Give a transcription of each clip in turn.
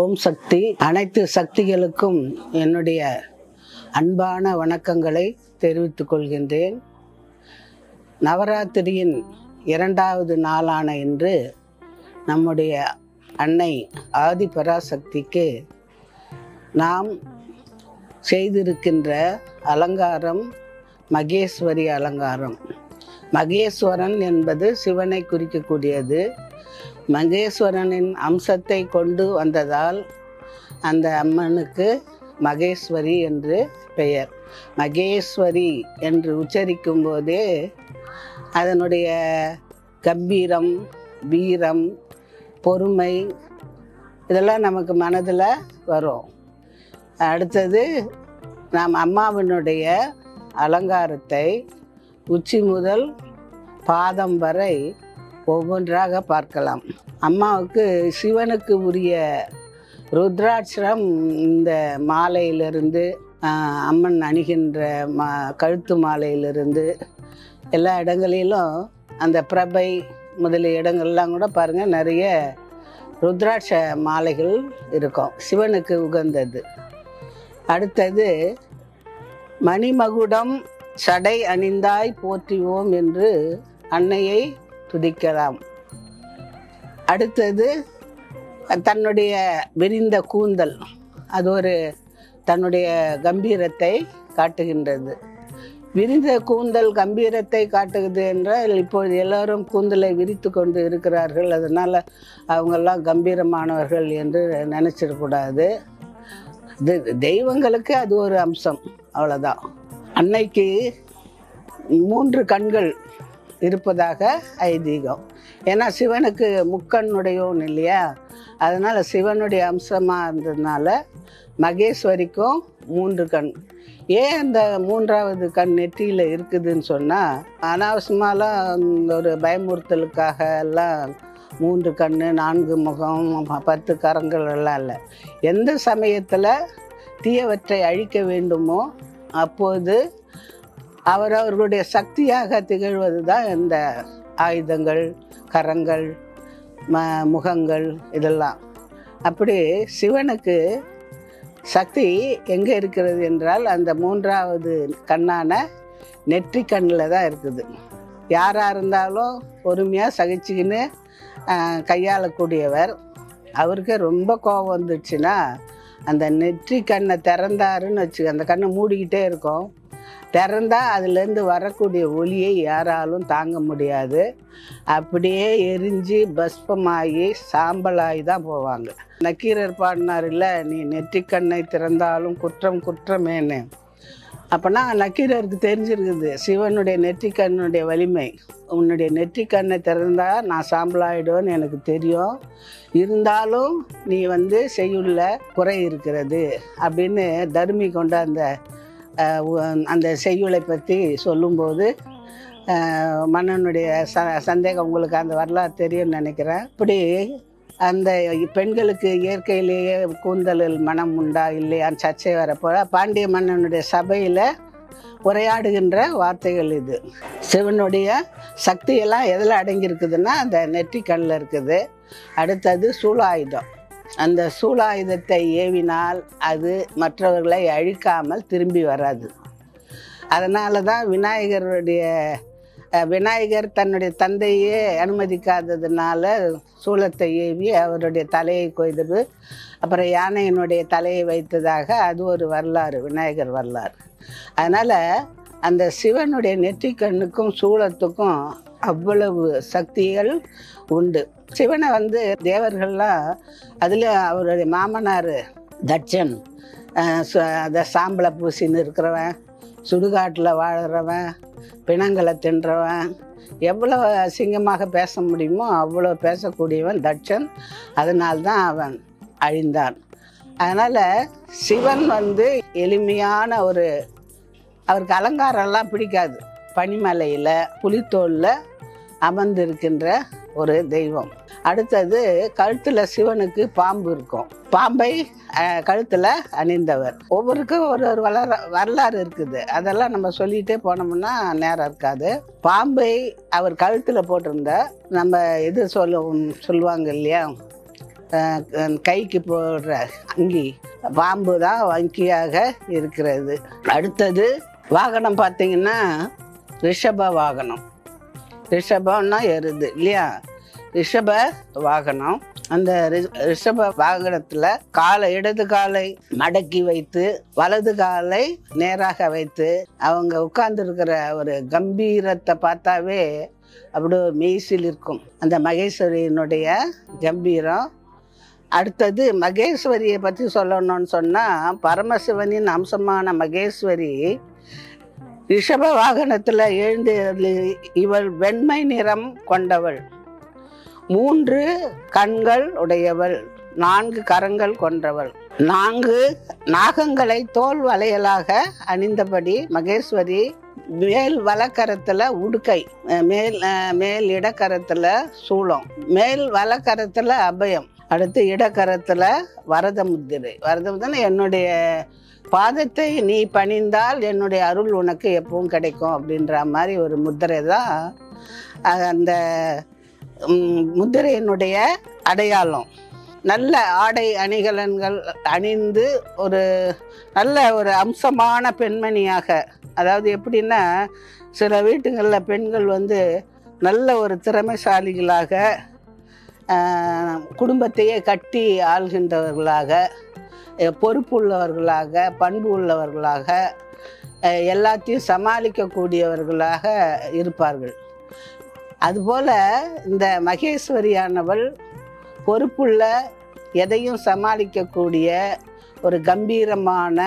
ஓம் சக்தி அனைத்து சக்திகளுக்கும் என்னுடைய அன்பான வணக்கங்களை தெரிவித்துக் கொள்கின்றேன் நவராத்திரியின் இரண்டாவது நாளான இன்று நம்முடைய அன்னை ஆதிபராசக்திக்கு நாம் செய்திருக்கின்ற அலங்காரம் மகேஸ்வரி அலங்காரம் மகேஸ்வரன் என்பது சிவனை குறிக்கக்கூடியது மகேஸ்வரனின் அம்சத்தை கொண்டு வந்ததால் அந்த அம்மனுக்கு மகேஸ்வரி என்று பெயர் மகேஸ்வரி என்று உச்சரிக்கும் போதே அதனுடைய கம்பீரம் வீரம் பொறுமை இதெல்லாம் நமக்கு மனதில் வரும் அடுத்தது நாம் அம்மாவினுடைய அலங்காரத்தை உச்சி முதல் பாதம் வரை ஒவ்வொன்றாக பார்க்கலாம் அம்மாவுக்கு சிவனுக்கு உரிய ருத்ராட்சரம் இந்த மாலையிலிருந்து ஆஹ், அம்மன் அணிகின்ற மா கழுத்து மாலையிலிருந்து எல்லா இடங்களிலும் அந்த பிரபை முதலிய இடங்கள்லாம் கூட பாருங்கள் நிறைய ருத்ராட்ச மாலைகள் இருக்கும் சிவனுக்கு உகந்தது அடுத்தது மணிமகுடம் சடை அணிந்தாய் போற்றுவோம் என்று அன்னையை துதிக்கலாம் அடுத்தது தன்னுடைய விரிந்த கூந்தல் அது ஒரு தன்னுடைய கம்பீரத்தை காட்டுகின்றது விரிந்த கூந்தல் கம்பீரத்தை காட்டுகிறது என்றால் இப்பொழுது எல்லோரும் கூந்தலை விரித்து கொண்டு இருக்கிறார்கள் அதனால் அவங்கெல்லாம் கம்பீரமானவர்கள் என்று நினச்சிடக்கூடாது இது தெய்வங்களுக்கு அது ஒரு அம்சம் அவ்வளோதான் அன்னைக்கு மூன்று கண்கள் இருப்பதாக ஐதீகம் ஏன்னா சிவனுக்கு முக்கண்ணுடையோன் இல்லையா அதனால் சிவனுடைய அம்சமாக இருந்ததுனால மகேஸ்வரிக்கும் மூன்று கண் ஏன் அந்த மூன்றாவது கண் நெற்றியில் இருக்குதுன்னு சொன்னால் அனாவசியமாலாம் ஒரு பயமுறுத்தலுக்காக எல்லாம் மூன்று கண் நான்கு முகம் பத்து கரங்கள் எல்லாம் இல்லை எந்த சமயத்தில் தீயவற்றை அழிக்க வேண்டுமோ அப்போது அவரவர்களுடைய சக்தியாக திகழ்வது தான் இந்த ஆயுதங்கள் கரங்கள் ம முகங்கள் இதெல்லாம் அப்படி சிவனுக்கு சக்தி எங்கே இருக்கிறது என்றால் அந்த மூன்றாவது கண்ணான நெற்றி கண்ணில் தான் இருக்குது யாராக இருந்தாலும் பொறுமையாக சகிச்சுக்கின்னு ஆஹ், கையாளக்கூடியவர் அவருக்கு ரொம்ப கோபம் வந்துடுச்சுன்னா அந்த நெற்றி கண்ணை திறந்தாருன்னு வச்சுக்க அந்த கண்ணை மூடிக்கிட்டே இருக்கும் திறந்தா அதுலேருந்து வரக்கூடிய ஒளியை யாராலும் தாங்க முடியாது அப்படியே எரிஞ்சு பஸ்பமாகி சாம்பலாகி தான் போவாங்க நக்கீரர் பாடினார் இல்லை நீ நெற்றிக்கண்ணை திறந்தாலும் குற்றம் குற்றமேன்னு அப்போனா நக்கீரருக்கு தெரிஞ்சிருக்குது சிவனுடைய நெற்றிக்கண்ணுடைய வலிமை உன்னுடைய நெற்றிக்கண்ணை திறந்தா நான் சாம்பலாயிடுவேன்னு எனக்கு தெரியும் இருந்தாலும் நீ வந்து செய்யுள்ள குறை இருக்கிறது அப்படின்னு தர்மி கொண்ட அந்த அஹ், உ- அந்த செய்யுளை பற்றி சொல்லும்போது அஹ், மன்னனுடைய ச சந்தேகம் உங்களுக்கு அந்த வரலாறு தெரியும்னு நினைக்கிறேன் இப்படி அந்த பெண்களுக்கு இயற்கையிலேயே கூந்தலில் மனம் உண்டா இல்லையான்னு சர்ச்சை வரப்போ பாண்டிய மன்னனுடைய சபையில் உரையாடுகின்ற வார்த்தைகள் இது சிவனுடைய சக்தியெல்லாம் எதில் அடங்கியிருக்குதுன்னா அந்த நெற்றி கண்ணில் இருக்குது அடுத்தது சூலாயுதம் அந்த சூலாயுதத்தை ஏவினால் அது மற்றவர்களை அழிக்காமல் திரும்பி வராது அதனால தான் விநாயகருடைய அஹ், விநாயகர் தன்னுடைய தந்தையே அனுமதிக்காததுனால சூலத்தை ஏவி அவருடைய தலையை கொய்தது அப்புறம் யானையினுடைய தலையை வைத்ததாக அது ஒரு வரலாறு விநாயகர் வரலாறு அதனால் அந்த சிவனுடைய நெற்றிக்கண்ணுக்கும் சூலத்துக்கும் அவ்வளவு சக்திகள் உண்டு சிவனை வந்து தேவர்கள்லாம் அதில் அவருடைய மாமனார் தட்சன் அஹ், சு- அதை சாம்பலை பூசின்னு இருக்கிறவன் சுடுகாட்டில் வாழுறவன் பிணங்களை தின்றவன் எவ்வளோ அசிங்கமாக பேச முடியுமோ அவ்வளோ பேசக்கூடியவன் தட்சன் அதனால்தான் அவன் அழிந்தான் அதனால் சிவன் வந்து எளிமையான ஒரு அவருக்கு அலங்காரம்லாம் பிடிக்காது பனிமலையில் புலித்தோலில் அமர்ந்திருக்கின்ற ஒரு தெய்வம் அடுத்தது கழுத்தில் சிவனுக்கு பாம்பு இருக்கும் பாம்பை அஹ், கழுத்தில் அணிந்தவர் ஒவ்வொருக்கும் ஒரு ஒரு வளர வரலாறு இருக்குது அதெல்லாம் நம்ம சொல்லிகிட்டே போனோம்னா நேரம் இருக்காது பாம்பை அவர் கழுத்தில் போட்டிருந்தா நம்ம இது சொல்ல சொல்லுவாங்க இல்லையா அஹ், அஹ், கைக்கு போடுற அங்கி பாம்பு தான் வங்கியாக இருக்கிறது அடுத்தது வாகனம் பார்த்தீங்கன்னா ரிஷப வாகனம் ரிஷபம்னா எருது இல்லையா ரிஷப வாகனம் அந்த ரி- ரிஷப வாகனத்தில் காலை இடது காலை மடக்கி வைத்து வலது காலை நேராக வைத்து அவங்க உட்கார்ந்துருக்கிற ஒரு கம்பீரத்தை பார்த்தாவே அப்படியே மெய்சில் இருக்கும் அந்த மகேஸ்வரியினுடைய கம்பீரம் அடுத்தது மகேஸ்வரியை பற்றி சொல்லணும்னு சொன்னால் பரமசிவனின் அம்சமான மகேஸ்வரி ரிஷப வாகனத்தில் எழுந்து இவள் வெண்மை நிறம் கொண்டவள் மூன்று கண்கள் உடையவள் நான்கு கரங்கள் கொண்டவள் நான்கு நாகங்களை தோல் வளையலாக அணிந்தபடி மகேஸ்வரி மேல் வலக்கரத்துல உடுக்கை அஹ் மேல் அஹ் மேல் இடக்கரத்துல சூளம் மேல் வலக்கரத்துல அபயம் அடுத்து இடக்கரத்துல வரத முத்திரை வரத முத்திரை என்னுடைய பாதத்தை நீ பணிந்தால் என்னுடைய அருள் உனக்கு எப்பவும் கிடைக்கும் அப்படின்ற மாதிரி ஒரு முத்திரை தான் அஹ் அந்த ம், முத்திரையினுடைய அடையாளம் நல்ல ஆடை அணிகலன்கள் அணிந்து ஒரு நல்ல ஒரு அம்சமான பெண்மணியாக அதாவது எப்படின்னா சில வீட்டுங்களில் பெண்கள் வந்து நல்ல ஒரு திறமைசாலிகளாக ஆஹ், குடும்பத்தையே கட்டி ஆள்கின்றவர்களாக அஹ், பொறுப்புள்ளவர்களாக பண்பு உள்ளவர்களாக அஹ், எல்லாத்தையும் சமாளிக்கக்கூடியவர்களாக இருப்பார்கள் அதுபோல இந்த மகேஸ்வரியானவள் பொறுப்புள்ள எதையும் சமாளிக்கக்கூடிய ஒரு கம்பீரமான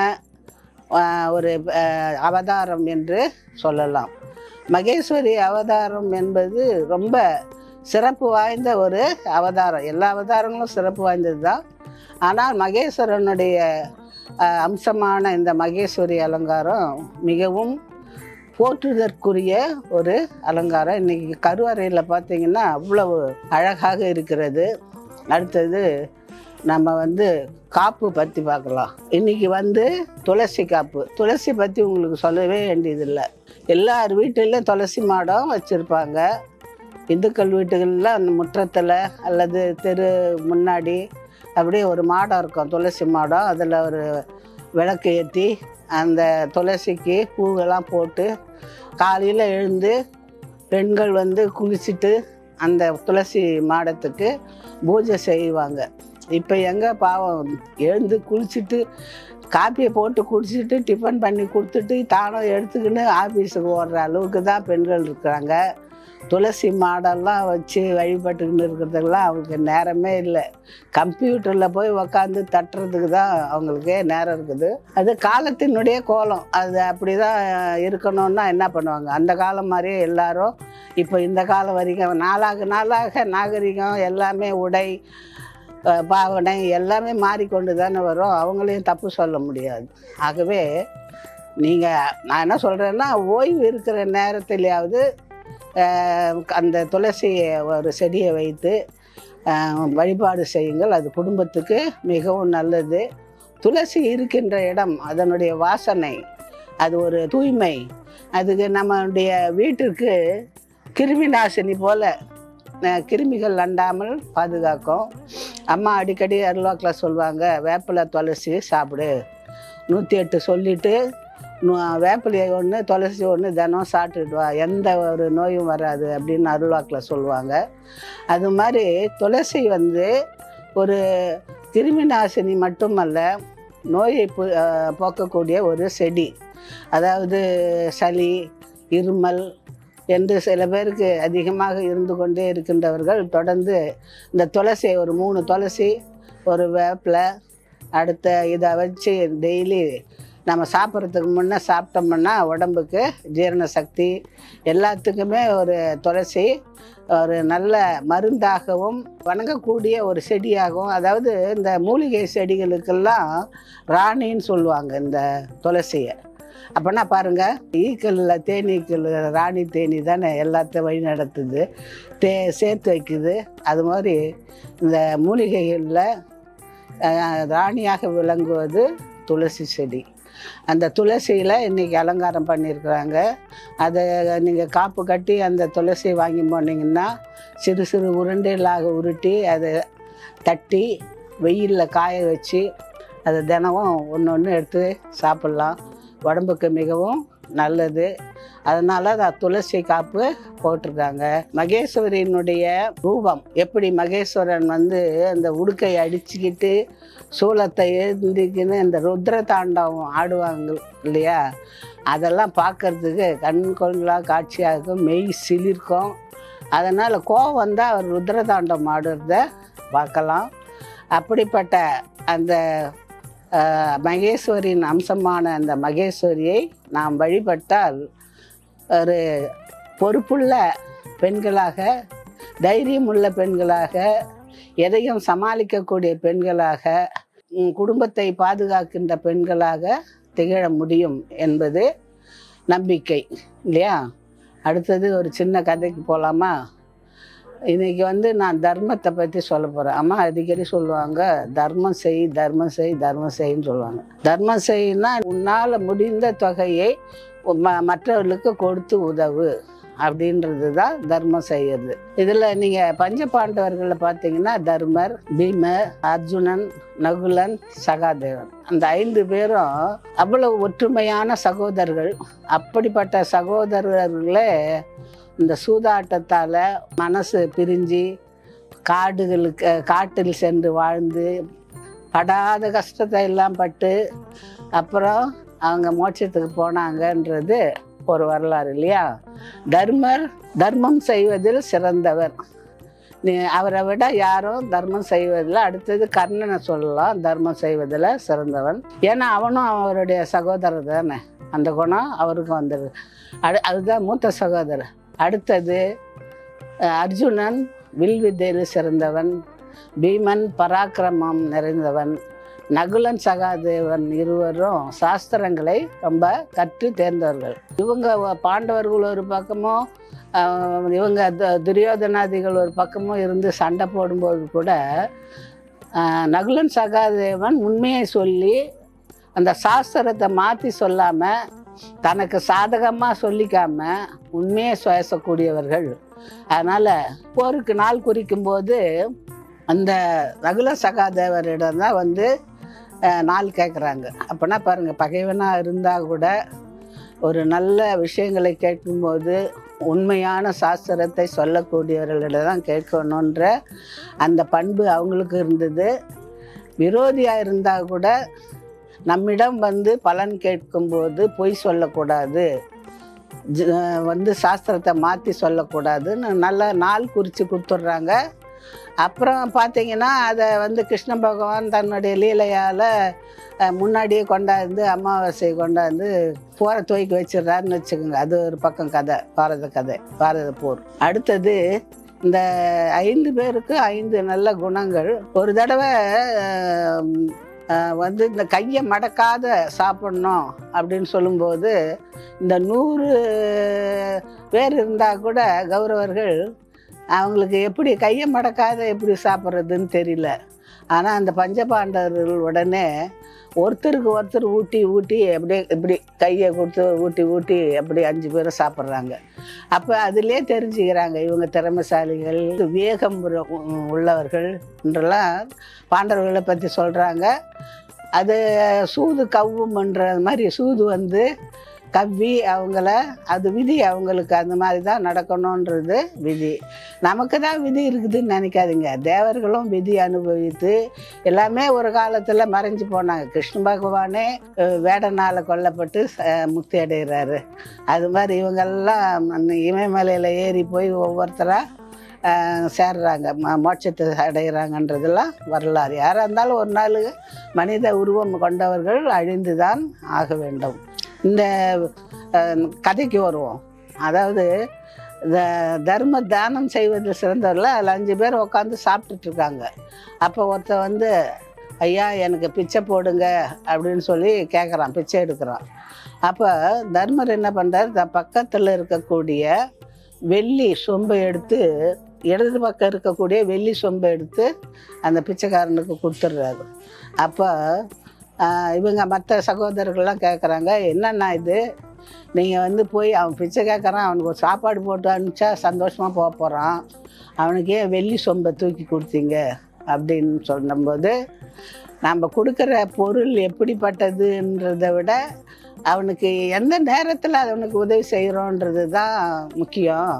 ஆஹ், ஒரு ஆஹ், அவதாரம் என்று சொல்லலாம் மகேஸ்வரி அவதாரம் என்பது ரொம்ப சிறப்பு வாய்ந்த ஒரு அவதாரம் எல்லா அவதாரங்களும் சிறப்பு வாய்ந்தது தான் ஆனால் மகேஸ்வரனுடைய ஆஹ், அம்சமான இந்த மகேஸ்வரி அலங்காரம் மிகவும் போற்றுதற்குரிய ஒரு அலங்காரம் இன்னைக்கு கருவறையில் பார்த்தீங்கன்னா அவ்வளவு அழகாக இருக்கிறது அடுத்தது நம்ம வந்து காப்பு பற்றி பார்க்கலாம் இன்னைக்கு வந்து துளசி காப்பு துளசி பற்றி உங்களுக்கு சொல்லவே வேண்டியதில்லை எல்லார் வீட்டிலும் துளசி மாடம் வச்சுருப்பாங்க இந்துக்கள் வீட்டுகளில் அந்த முற்றத்தில் அல்லது தெரு முன்னாடி அப்படியே ஒரு மாடம் இருக்கும் துளசி மாடம் அதில் ஒரு விளக்கு ஏற்றி அந்த துளசிக்கு பூவெல்லாம் போட்டு காலையில் எழுந்து பெண்கள் வந்து குளிச்சுட்டு அந்த துளசி மாடத்துக்கு பூஜை செய்வாங்க இப்போ எங்கே பாவம் எழுந்து குளிச்சுட்டு காப்பியை போட்டு குடிச்சிட்டு டிஃபன் பண்ணி கொடுத்துட்டு தானும் எடுத்துக்கின்னு ஆஃபீஸுக்கு ஓடுற அளவுக்கு தான் பெண்கள் இருக்கிறாங்க துளசி மாடெல்லாம் வச்சு வழிபட்டுக்கின்னு இருக்கிறதுக்கெல்லாம் அவங்களுக்கு நேரமே இல்லை கம்ப்யூட்டரில் போய் உக்காந்து தட்டுறதுக்கு தான் அவங்களுக்கு நேரம் இருக்குது அது காலத்தினுடைய கோலம் அது அப்படி தான் இருக்கணும்னா என்ன பண்ணுவாங்க அந்த காலம் மாதிரியே எல்லாரும் இப்போ இந்த காலம் வரைக்கும் நாளாக நாளாக நாகரிகம் எல்லாமே உடை அஹ், பாவனை எல்லாமே மாறிக்கொண்டு தானே வரும் அவங்களையும் தப்பு சொல்ல முடியாது ஆகவே நீங்கள் நான் என்ன சொல்கிறேன்னா ஓய்வு இருக்கிற நேரத்திலேயாவது அஹ், அந்த துளசியை ஒரு செடியை வைத்து அஹ், வழிபாடு செய்யுங்கள் அது குடும்பத்துக்கு மிகவும் நல்லது துளசி இருக்கின்ற இடம் அதனுடைய வாசனை அது ஒரு தூய்மை அதுக்கு நம்மளுடைய வீட்டிற்கு கிருமி நாசினி போல அஹ், கிருமிகள் அண்டாமல் பாதுகாக்கும் அம்மா அடிக்கடி அருள்வாக்கில் சொல்லுவாங்க வேப்பிலை துளசி சாப்பிடு நூற்றி எட்டு சொல்லிட்டு நு- வேப்பிலையை ஒன்று துளசி ஒன்று தினம் சாப்பிட்டுட்டு வா எந்த ஒரு நோயும் வராது அப்படின்னு அருள்வாக்கில் சொல்லுவாங்க அது மாதிரி துளசி வந்து ஒரு கிருமி நாசினி மட்டுமல்ல நோயை பு- அஹ் போக்கக்கூடிய ஒரு செடி அதாவது சளி இருமல் என்று சில பேருக்கு அதிகமாக இருந்து கொண்டே இருக்கின்றவர்கள் தொடர்ந்து இந்த துளசி ஒரு மூணு துளசி ஒரு வேப்பிலை அடுத்த இதை வச்சு டெய்லி நம்ம சாப்பிட்றதுக்கு முன்னே சாப்பிட்டோம்னா உடம்புக்கு ஜீரண சக்தி எல்லாத்துக்குமே ஒரு துளசி ஒரு நல்ல மருந்தாகவும் வணங்கக்கூடிய ஒரு செடியாகவும் அதாவது இந்த மூலிகை செடிகளுக்கெல்லாம் ராணின்னு சொல்லுவாங்க இந்த துளசியை அப்போனா பாருங்க ஈக்கல்ல தேனீக்கள் ராணி தேனி தானே எல்லாத்தையும் வழி நடத்துது தே சேர்த்து வைக்குது அது மாதிரி இந்த மூலிகைகளில் அஹ், ராணியாக விளங்குவது துளசி செடி அந்த துளசியில் இன்றைக்கி அலங்காரம் பண்ணியிருக்கிறாங்க அதை நீங்கள் காப்பு கட்டி அந்த துளசி வாங்கி போனீங்கன்னா சிறு சிறு உருண்டைகளாக உருட்டி அதை தட்டி வெயிலில் காய வச்சு அதை தினமும் ஒன்று ஒன்று எடுத்து சாப்பிட்லாம் உடம்புக்கு மிகவும் நல்லது அதனால தான் துளசி காப்பு போட்டிருக்காங்க மகேஸ்வரியினுடைய ரூபம் எப்படி மகேஸ்வரன் வந்து அந்த உடுக்கை அடிச்சுக்கிட்டு சூலத்தை எழுந்திக்கின்னு இந்த ருத்ர தாண்டவம் ஆடுவாங்க இல்லையா அதெல்லாம் பார்க்கறதுக்கு கண் கொள்ளா காட்சியாக இருக்கும் மெய் சிலிர்க்கும் அதனால் கோவம் வந்தால் அவர் ருத்ர தாண்டவம் ஆடுறத பார்க்கலாம் அப்படிப்பட்ட அந்த அஹ், மகேஸ்வரியின் அம்சமான அந்த மகேஸ்வரியை நாம் வழிபட்டால் ஒரு பொறுப்புள்ள பெண்களாக தைரியமுள்ள பெண்களாக எதையும் சமாளிக்கக்கூடிய பெண்களாக உம், குடும்பத்தை பாதுகாக்கின்ற பெண்களாக திகழ முடியும் என்பது நம்பிக்கை இல்லையா அடுத்தது ஒரு சின்ன கதைக்கு போகலாமா இன்னைக்கு வந்து நான் தர்மத்தை பற்றி சொல்ல போகிறேன் அம்மா அடிக்கடி சொல்லுவாங்க தர்மம் செய் தர்மம் செய் தர்மம் செய்ன்னு சொல்லுவாங்க தர்மம் செய்யினா உன்னால் முடிந்த தொகையை ம- மற்றவர்களுக்கு கொடுத்து உதவு அப்படின்றது தான் தர்மம் செய்யறது இதில் நீங்கள் பஞ்சபாண்டவர்களில் பார்த்தீங்கன்னா தர்மர் பீமர் அர்ஜுனன் நகுலன் சகாதேவன் அந்த ஐந்து பேரும் அவ்வளவு ஒற்றுமையான சகோதரர்கள் அப்படிப்பட்ட சகோதரர்களே இந்த சூதாட்டத்தால் மனசு பிரிஞ்சு காடுகளுக்கு காட்டில் சென்று வாழ்ந்து படாத கஷ்டத்தை எல்லாம் பட்டு அப்புறம் அவங்க மோட்சத்துக்கு போனாங்கன்றது ஒரு வரலாறு இல்லையா தர்மர் தர்மம் செய்வதில் சிறந்தவர் நீ அவரை விட யாரும் தர்மம் செய்வதில் அடுத்தது கர்ணனை சொல்லலாம் தர்மம் செய்வதில் சிறந்தவன் ஏன்னா அவனும் அவருடைய சகோதரர் தானே அந்த குணம் அவருக்கு வந்தது அடு அதுதான் மூத்த சகோதரர் அடுத்தது அஹ், அர்ஜுனன் வில் வித்தையில் சிறந்தவன் பீமன் பராக்கிரமம் நிறைந்தவன் நகுலன் சகாதேவன் இருவரும் சாஸ்திரங்களை ரொம்ப கற்று தேர்ந்தவர்கள் இவங்க வ- பாண்டவர்கள் ஒரு பக்கமும் ஆஹ், இவங்க து- துரியோதனாதிகள் ஒரு பக்கமும் இருந்து சண்டை போடும்போது கூட ஆஹ், நகுலன் சகாதேவன் உண்மையை சொல்லி அந்த சாஸ்திரத்தை மாற்றி சொல்லாமல் தனக்கு சாதகமாக சொல்லிக்காம உண்மையை சுயசக்கூடியவர்கள் அதனால் போருக்கு நாள் குறிக்கும்போது அந்த நகுல சகாதேவரிடம் தான் வந்து அஹ், நாள் கேட்குறாங்க அப்போனா பாருங்கள் பகைவனாக இருந்தால் கூட ஒரு நல்ல விஷயங்களை கேட்கும்போது உண்மையான சாஸ்திரத்தை சொல்லக்கூடியவர்களிடம் தான் கேட்கணுன்ற அந்த பண்பு அவங்களுக்கு இருந்தது விரோதியாக இருந்தால் கூட நம்மிடம் வந்து பலன் கேட்கும்போது பொய் சொல்லக்கூடாது ஜ- வந்து சாஸ்திரத்தை மாற்றி சொல்லக்கூடாதுன்னு நல்ல நாள் குறித்து கொடுத்துட்றாங்க அப்புறம் பார்த்தீங்கன்னா அதை வந்து கிருஷ்ண பகவான் தன்னுடைய லீலையால் முன்னாடியே கொண்டாந்து அமாவாசை கொண்டாந்து போரை துவைக்க வச்சிடுறாருன்னு வச்சுக்கோங்க அது ஒரு பக்கம் கதை பாரத கதை பாரத போர் அடுத்தது இந்த ஐந்து பேருக்கு ஐந்து நல்ல குணங்கள் ஒரு தடவை ஆம், ஆஹ், வந்து இந்த கையை மடக்காத சாப்பிடணும் அப்படின்னு சொல்லும்போது இந்த நூறு பேர் இருந்தால் கூட கௌரவர்கள் அவங்களுக்கு எப்படி கையை மடக்காத எப்படி சாப்பிட்றதுன்னு தெரியல ஆனால் அந்த பஞ்சபாண்டவர்கள் உடனே ஒருத்தருக்கு ஒருத்தர் ஊட்டி ஊட்டி அப்படியே இப்படி கையை கொடுத்து ஊட்டி ஊட்டி அப்படி அஞ்சு பேரும் சாப்பிட்றாங்க அப்போ அதிலே தெரிஞ்சுக்கிறாங்க இவங்க திறமைசாலிகள் வேகம் உள்ள- உள்ளவர்கள் என்றெல்லாம் பாண்டவர்களை பற்றி சொல்கிறாங்க அது சூது கவ்வும்ன்ற மாதிரி சூது வந்து கவ்வி அவங்கள அது விதி அவங்களுக்கு அந்த மாதிரி தான் நடக்கணுன்றது விதி நமக்கு தான் விதி இருக்குதுன்னு நினைக்காதீங்க தேவர்களும் விதி அனுபவித்து எல்லாமே ஒரு காலத்தில் மறைஞ்சு போனாங்க கிருஷ்ண பகவானே அஹ், வேடனால் கொல்லப்பட்டு அஹ், முக்தி அடைகிறாரு அது மாதிரி இவங்கெல்லாம் அந்த இமயமலையில் ஏறி போய் ஒவ்வொருத்தராக சேர்றாங்க ம மோட்சத்தை அடைகிறாங்கன்றதெல்லாம் வரலாறு யாராக இருந்தாலும் ஒரு நாள் மனித உருவம் கொண்டவர்கள் அழிந்து தான் ஆக வேண்டும் இந்த அஹ், கதைக்கு வருவோம் அதாவது இந்த தர்ம தானம் செய்வது சிறந்தவரில் அதில் அஞ்சு பேர் உட்காந்து சாப்பிட்டுட்டு இருக்காங்க அப்போ ஒருத்தன் வந்து ஐயா எனக்கு பிச்சை போடுங்க அப்படின்னு சொல்லி கேட்குறான் பிச்சை எடுக்கிறான் அப்போ தர்மர் என்ன பண்ணுறாரு தன் பக்கத்தில் இருக்கக்கூடிய வெள்ளி சொம்பை எடுத்து இடது பக்கம் இருக்கக்கூடிய வெள்ளி சொம்பை எடுத்து அந்த பிச்சைக்காரனுக்கு கொடுத்துட்றாரு அப்போ ஆஹ், இவங்க மற்ற சகோதரர்கள்லாம் கேட்குறாங்க என்னண்ணா இது நீங்கள் வந்து போய் அவன் பிச்சை கேட்குறான் அவனுக்கு ஒரு சாப்பாடு போட்டு அனுப்பிச்சா சந்தோஷமாக போக போகிறான் அவனுக்கு ஏன் வெள்ளி சொம்பை தூக்கி கொடுத்தீங்க அப்படின்னு சொன்னபோது நம்ம கொடுக்குற பொருள் எப்படிப்பட்டதுன்றதை விட அவனுக்கு எந்த நேரத்தில் அவனுக்கு உதவி செய்கிறோன்றது தான் முக்கியம்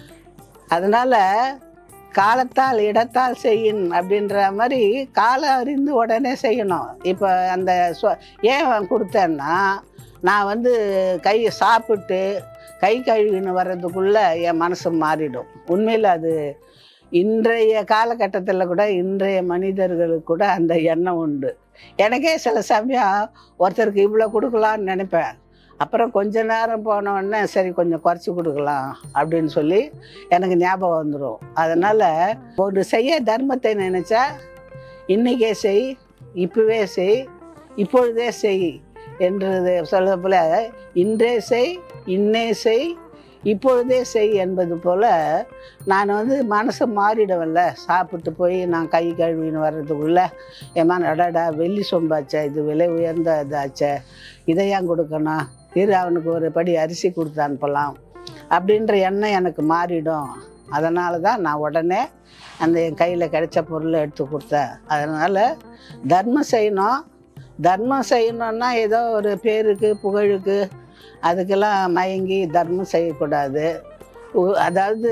அதனால் காலத்தால் இடத்தால் செய்யின் அப்படின்ற மாதிரி காலம் அறிந்து உடனே செய்யணும் இப்போ அந்த சொ- ஏன் அவன் கொடுத்தேன்னா நான் வந்து கை சாப்பிட்டு கை கழுவின்னு வர்றதுக்குள்ளே என் மனசு மாறிடும் உண்மையில் அது இன்றைய காலகட்டத்தில் கூட இன்றைய மனிதர்களுக்கு கூட அந்த எண்ணம் உண்டு எனக்கே சில சமயம் ஒருத்தருக்கு இவ்வளோ கொடுக்கலான்னு நினைப்பேன் அப்புறம் கொஞ்ச நேரம் போன உடனே சரி கொஞ்சம் குறைச்சி கொடுக்கலாம் அப்படின்னு சொல்லி எனக்கு ஞாபகம் வந்துடும் அதனால் ஒரு செய்ய தர்மத்தை நினச்சா இன்னைக்கே செய் இப்போவே செய் இப்பொழுதே செய் என்றது சொல்ல போல இன்றே செய் இன்னே செய் இப்பொழுதே செய் என்பது போல் நான் வந்து மனசு மாறிடுவேன்ல சாப்பிட்டு போய் நான் கை கழுவின்னு வர்றதுக்குள்ளே ஏமா அடடா வெள்ளி சொம்பாச்சே இது விலை உயர்ந்த இதாச்சே இதை ஏன் கொடுக்கணும் இரு அவனுக்கு ஒரு படி அரிசி கொடுத்து அனுப்பலாம் அப்படின்ற எண்ணம் எனக்கு மாறிடும் அதனால தான் நான் உடனே அந்த என் கையில் கிடைச்ச பொருளை எடுத்து கொடுத்தேன் அதனால் தர்மம் செய்யணும் தர்மம் செய்யணுன்னா ஏதோ ஒரு பேருக்கு புகழுக்கு அதுக்கெல்லாம் மயங்கி தர்மம் செய்யக்கூடாது உ- அதாவது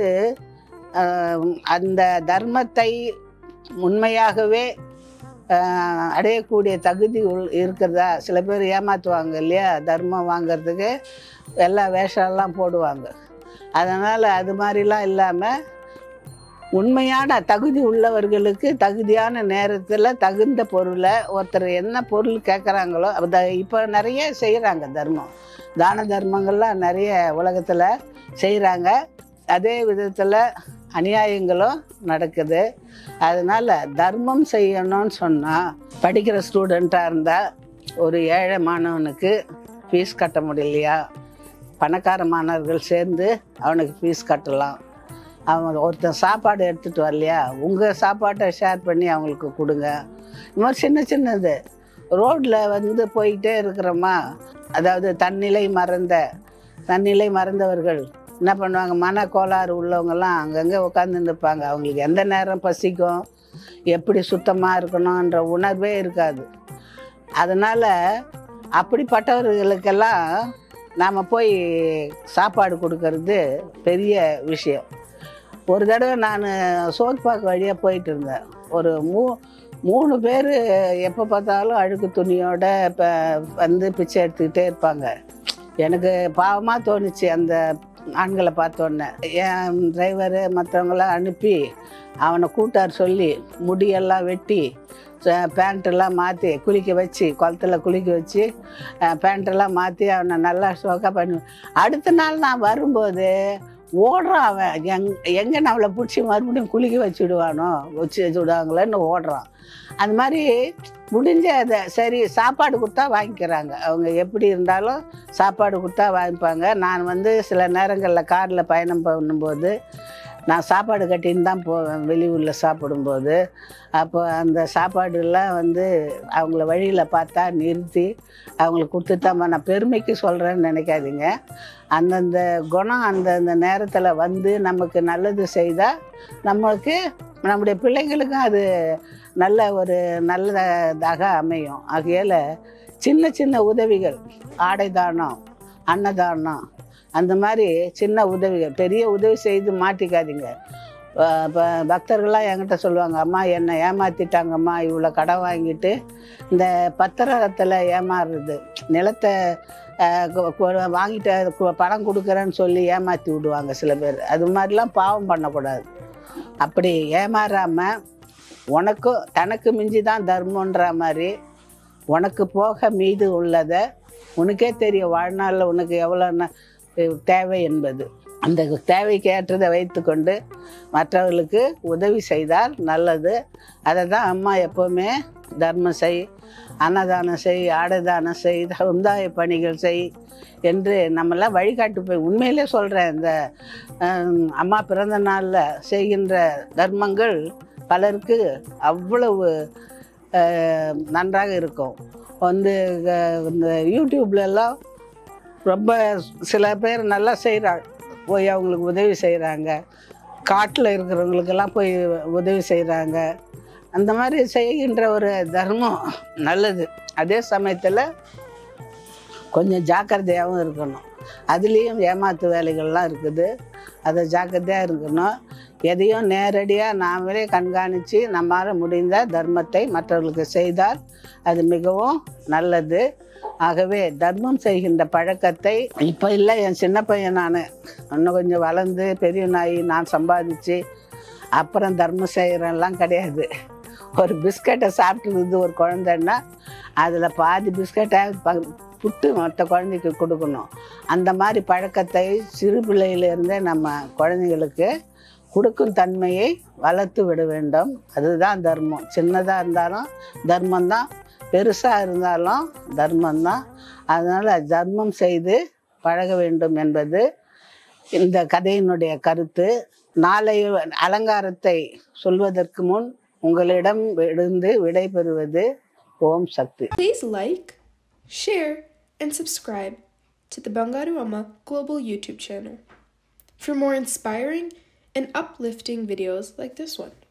ஆஹ், அந்த தர்மத்தை உண்மையாகவே ஆஹ், அடையக்கூடிய தகுதி உள் இருக்கிறதா சில பேர் ஏமாற்றுவாங்க இல்லையா தர்மம் வாங்கிறதுக்கு எல்லா வேஷம்லாம் போடுவாங்க அதனால் அது மாதிரிலாம் இல்லாமல் உண்மையான தகுதி உள்ளவர்களுக்கு தகுதியான நேரத்தில் தகுந்த பொருளை ஒருத்தர் என்ன பொருள் கேட்குறாங்களோ அதை இப்போ நிறைய செய்கிறாங்க தர்மம் தான தர்மங்கள்லாம் நிறைய உலகத்தில் செய்கிறாங்க அதே விதத்தில் அநியாயங்களும் நடக்குது அதனால் தர்மம் செய்யணும்னு சொன்னால் படிக்கிற ஸ்டூடெண்ட்டாக இருந்தால் ஒரு ஏழை மாணவனுக்கு ஃபீஸ் கட்ட முடியலையா பணக்கார மாணவர்கள் சேர்ந்து அவனுக்கு ஃபீஸ் கட்டலாம் அவன் ஒருத்தன் சாப்பாடு எடுத்துகிட்டு வரலையா உங்கள் சாப்பாட்டை ஷேர் பண்ணி அவங்களுக்கு கொடுங்க இந்த மாதிரி சின்ன சின்னது ரோட்டில் வந்து போயிட்டே இருக்கிறோமா அதாவது தன்னிலை மறந்த தன்னிலை மறந்தவர்கள் என்ன பண்ணுவாங்க மன கோளாறு உள்ளவங்கெல்லாம் அங்கங்கே உட்காந்துட்டு இருப்பாங்க அவங்களுக்கு எந்த நேரம் பசிக்கும் எப்படி சுத்தமாக இருக்கணுன்ற உணர்வே இருக்காது அதனால் அப்படிப்பட்டவர்களுக்கெல்லாம் நாம் போய் சாப்பாடு கொடுக்கறது பெரிய விஷயம் ஒரு தடவை நான் சோத்பாக் வழியாக போயிட்டு இருந்தேன் ஒரு மூ மூணு பேர் எப்போ பார்த்தாலும் அழுக்கு துணியோட இப்போ வந்து பிச்சை எடுத்துக்கிட்டே இருப்பாங்க எனக்கு பாவமாக தோணுச்சு அந்த ஆண்களை பார்த்தோன்னே என் டிரைவரு மற்றவங்களாம் அனுப்பி அவனை கூட்டார் சொல்லி முடியெல்லாம் வெட்டி ச- பேண்ட்டெல்லாம் மாற்றி குளிக்க வச்சு குளத்துல குளிக்க வச்சு அஹ், பேண்ட்டெல்லாம் மாற்றி அவனை நல்லா ஷோக்கா பண்ணி அடுத்த நாள் நான் வரும்போது ஓடுறான் அவன் எங் எங்கே நம்மளை பிடிச்சி மறுபடியும் குளிக்க வச்சுடுவானோ வச்சு வச்சுடுவாங்களேன்னு ஓடுறான் அந்த மாதிரி முடிஞ்ச அதை சரி சாப்பாடு கொடுத்தா வாங்கிக்கிறாங்க அவங்க எப்படி இருந்தாலும் சாப்பாடு கொடுத்தா வாங்கிப்பாங்க நான் வந்து சில நேரங்களில் காரில் பயணம் பண்ணும்போது நான் சாப்பாடு கட்டின்னு தான் போவேன் வெளியூரில் சாப்பிடும்போது அப்போ அந்த சாப்பாடுலாம் வந்து அவங்கள வழியில் பார்த்தா நிறுத்தி அவங்களுக்கு கொடுத்துட்டாமா நான் பெருமைக்கு சொல்கிறேன்னு நினைக்காதீங்க அந்தந்த குணம் அந்தந்த நேரத்தில் வந்து நமக்கு நல்லது செய்தால் நம்மளுக்கு நம்முடைய பிள்ளைங்களுக்கும் அது நல்ல ஒரு நல்லதாக அமையும் ஆகையால் சின்ன சின்ன உதவிகள் ஆடை தானம் அன்னதானம் அந்த மாதிரி சின்ன உதவிகள் பெரிய உதவி செய்து மாட்டிக்காதீங்க இப்போ பக்தர்கள்லாம் என்கிட்ட சொல்லுவாங்க அம்மா என்னை ஏமாற்றிட்டாங்கம்மா இவ்வளோ கடன் வாங்கிட்டு இந்த பத்திரத்தில் ஏமாறுறது நிலத்தை அஹ், கொ- கொ- வாங்கிட்டு அது கு- பணம் கொடுக்குறேன்னு சொல்லி ஏமாற்றி விடுவாங்க சில பேர் அது மாதிரிலாம் பாவம் பண்ணக்கூடாது அப்படி ஏமாறாமல் உனக்கும் தனக்கு மிஞ்சி தான் தர்மன்ற மாதிரி உனக்கு போக மீது உள்ளதை உனக்கே தெரியும் வாழ்நாளில் உனக்கு எவ்வளோ ந- தேவை என்பது அந்த தேவைக்கு ஏற்றதை வைத்துக்கொண்டு மற்றவர்களுக்கு உதவி செய்தால் நல்லது அதை தான் அம்மா எப்போவுமே தர்மம் செய் அன்னதானம் செய் ஆடதானம் செய் சமுதாய பணிகள் செய் என்று நம்மளாம் வழிகாட்டு போய் உண்மையிலே சொல்கிறேன் இந்த ஹம், அம்மா பிறந்த நாளில் செய்கின்ற தர்மங்கள் பலருக்கு அவ்வளவு அஹ், நன்றாக இருக்கும் வந்து அஹ், இந்த யூடியூப்லலாம் ரொம்ப சில பேர் நல்லா செய்கிறாங்க போய் அவங்களுக்கு உதவி செய்கிறாங்க காட்டில் இருக்கிறவங்களுக்கெல்லாம் போய் உதவி செய்கிறாங்க அந்த மாதிரி செய்கின்ற ஒரு தர்மம் நல்லது அதே சமயத்தில் கொஞ்சம் ஜாக்கிரதையாகவும் இருக்கணும் அதுலேயும் ஏமாத்து வேலைகள்லாம் இருக்குது அதை ஜாக்கிரதையாக இருக்கணும் எதையும் நேரடியாக நாமளே கண்காணித்து நம்மால் முடிந்த தர்மத்தை மற்றவர்களுக்கு செய்தால் அது மிகவும் நல்லது ஆகவே தர்மம் செய்கின்ற பழக்கத்தை இப்போ இல்லை என் சின்ன பையன் நான் இன்னும் கொஞ்சம் வளர்ந்து பெரியவனாகி நான் சம்பாதிச்சு அப்புறம் தர்மம் செய்கிறேன்லாம் கிடையாது ஒரு பிஸ்கட்டை சாப்பிட்டுருது ஒரு குழந்தைன்னா அதில் பாதி பிஸ்கட்டை ப புட்டு மற்ற குழந்தைக்கு கொடுக்கணும் அந்த மாதிரி பழக்கத்தை சிறு பிள்ளையிலேருந்தே நம்ம குழந்தைங்களுக்கு கொடுக்கும் தன்மையை வளர்த்து விட வேண்டும் அதுதான் தர்மம் சின்னதாக இருந்தாலும் தர்மம்தான் பெருசாக இருந்தாலும் தர்மம்தான் அதனால் தர்மம் செய்து பழக வேண்டும் என்பது இந்த கதையினுடைய கருத்து நாளை அலங்காரத்தை சொல்வதற்கு முன் உங்களிடம் இருந்து விடைபெறுவது ஓம் சக்தி Please like, share, and subscribe to the Bangaru Amma Global YouTube channel for more inspiring and uplifting videos like this one.